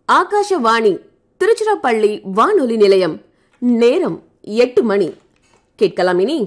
ஆகாஷவாணி திருச்சிராப்பள்ளி வானொலி நிலையம் நேரம் எட்டு மணி கேட்கலாம் இனி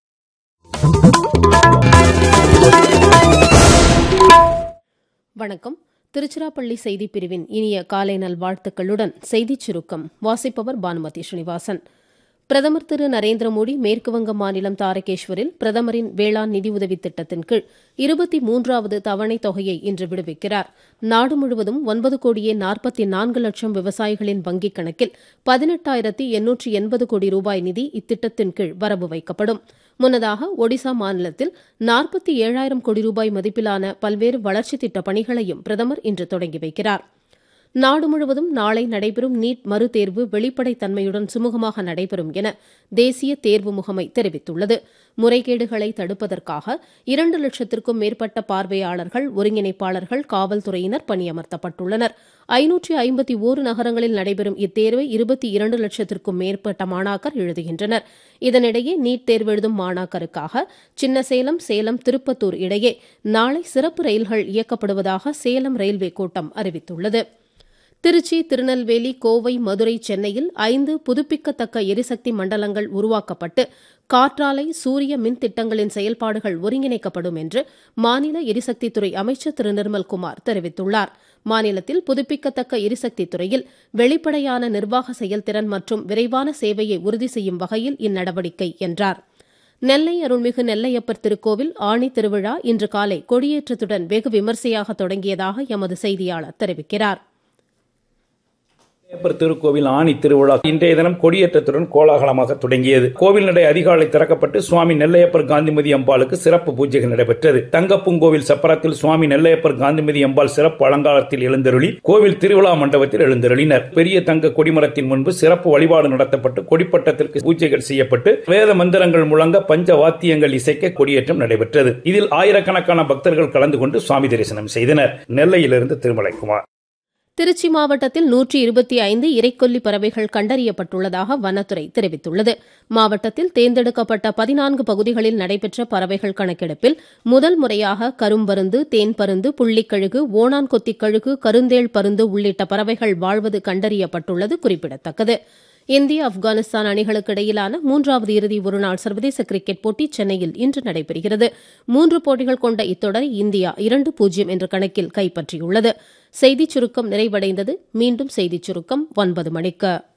வணக்கம் திருச்சிராப்பள்ளி செய்திப் பிரிவின் இனிய காலை நல்வாழ்த்துக்களுடன் செய்திச் சுருக்கம் வாசிப்பவர் பானுமதி ஸ்ரீனிவாசன் பிரதமர் திரு நரேந்திர மோடி மேற்குவங்க மாநிலம் தாரகேஸ்வரில் பிரதமரின் வேளாண் நிதியுதவி திட்டத்தின் கீழ் இருபத்தி மூன்றாவது தவணை தொகையை இன்று விடுவிக்கிறார் நாடு முழுவதும் ஒன்பது கோடியே நாற்பத்தி நான்கு லட்சம் விவசாயிகளின் வங்கிக் கணக்கில் பதினெட்டாயிரத்தி எண்ணூற்றி எண்பது கோடி ரூபாய் நிதி இத்திட்டத்தின் கீழ் வரவு வைக்கப்படும் முன்னதாக ஒடிசா மாநிலத்தில் நாற்பத்தி ஏழாயிரம் கோடி ரூபாய் மதிப்பிலான பல்வேறு வளர்ச்சித் திட்டப் பணிகளையும் பிரதமர் இன்று தொடங்கி வைக்கிறார் நாடு முழுவதும் நாளை நடைபெறும் நீட் மறுதேர்வு வெளிப்படைத்தன்மையுடன் சுமூகமாக நடைபெறும் என தேசிய தேர்வு முகமை தெரிவித்துள்ளது முறைகேடுகளை தடுப்பதற்காக இரண்டு லட்சத்திற்கும் மேற்பட்ட பார்வையாளர்கள் ஒருங்கிணைப்பாளர்கள் காவல்துறையினர் பணியமர்த்தப்பட்டுள்ளனர் ஐநூற்றி ஐம்பத்தி ஓரு நகரங்களில் நடைபெறும் இத்தேர்வை இருபத்தி இரண்டு லட்சத்திற்கும் மேற்பட்ட மாணாக்கர் எழுதுகின்றனர் இதனிடையே நீட் தேர்வு எழுதும் மாணாக்கருக்காக சின்னசேலம் சேலம் திருப்பத்தூர் இடையே நாளை சிறப்பு ரயில்கள் இயக்கப்படுவதாக சேலம் ரயில்வே கோட்டம் அறிவித்துள்ளது திருச்சி திருநெல்வேலி கோவை மதுரை சென்னையில் ஐந்து புதுப்பிக்கத்தக்க எரிசக்தி மண்டலங்கள் உருவாக்கப்பட்டு காற்றாலை சூரிய மின் திட்டங்களின் செயல்பாடுகள் ஒருங்கிணைக்கப்படும் என்று மாநில எரிசக்தித்துறை அமைச்சர் திரு நிர்மல்குமார் தெரிவித்துள்ளார் மாநிலத்தில் புதுப்பிக்கத்தக்க எரிசக்தி துறையில் வெளிப்படையான நிர்வாக செயல்திறன் மற்றும் விரைவான சேவையை உறுதி செய்யும் வகையில் இந்நடவடிக்கை என்றார் நெல்லை அருள்மிகு நெல்லையப்பர் திருக்கோவில் ஆணி திருவிழா இன்று காலை கொடியேற்றத்துடன் வெகு விமரிசையாக தொடங்கியதாக எமது செய்தியாளர் தெரிவிக்கிறார் நெல்லையப்பர் திருக்கோவில் ஆணி திருவிழா இன்றைய தினம் கொடியேற்றத்துடன் கோலாகலமாக தொடங்கியது கோவில் நடை அதிகாலை திறக்கப்பட்டு சுவாமி நெல்லையப்பர் காந்திமதி அம்பாளுக்கு சிறப்பு பூஜைகள் நடைபெற்றது தங்கப்பூங்கோவில் சப்பரத்தில் சுவாமி நெல்லையப்பர் காந்திமதி அம்பாள் சிறப்பு அலங்காரத்தில் எழுந்தருளி கோவில் திருவிழா மண்டபத்தில் எழுந்தருளினர் பெரிய தங்க கொடிமரத்தின் முன்பு சிறப்பு வழிபாடு நடத்தப்பட்டு கொடிப்பட்டத்திற்கு பூஜைகள் செய்யப்பட்டு வேத மந்திரங்கள் முழங்க பஞ்ச வாத்தியங்கள் இசைக்க கொடியேற்றம் நடைபெற்றது இதில் ஆயிரக்கணக்கான பக்தர்கள் கலந்து கொண்டு சுவாமி தரிசனம் செய்தனர் நெல்லையிலிருந்து திருமலைக்குமார் திருச்சி மாவட்டத்தில் நூற்றி இருபத்தி ஐந்து இறைக்கொல்லி பறவைகள் கண்டறியப்பட்டுள்ளதாக வனத்துறை தெரிவித்துள்ளது மாவட்டத்தில் தேர்ந்தெடுக்கப்பட்ட பதினான்கு பகுதிகளில் நடைபெற்ற பறவைகள் கணக்கெடுப்பில் முதல் முறையாக கரும்பருந்து தேன் பருந்து புள்ளிக்கழுகு ஓணான் கொத்திக்கழுகு கருந்தேள் பருந்து உள்ளிட்ட பறவைகள் வாழ்வது கண்டறியப்பட்டுள்ளது குறிப்பிடத்தக்கது இந்திய ஆப்கானிஸ்தான் அணிகளுக்கு இடையிலான மூன்றாவது இறுதி ஒருநாள் சர்வதேச கிரிக்கெட் போட்டி சென்னையில் இன்று நடைபெறுகிறது மூன்று போட்டிகள் கொண்ட இத்தொடரை இந்தியா இரண்டு பூஜ்ஜியம் என்ற கணக்கில் கைப்பற்றியுள்ளது செய்திச் சுருக்கம் நிறைவடைந்தது மீண்டும் செய்திச் சுருக்கம் ஒன்பது மணிக்கு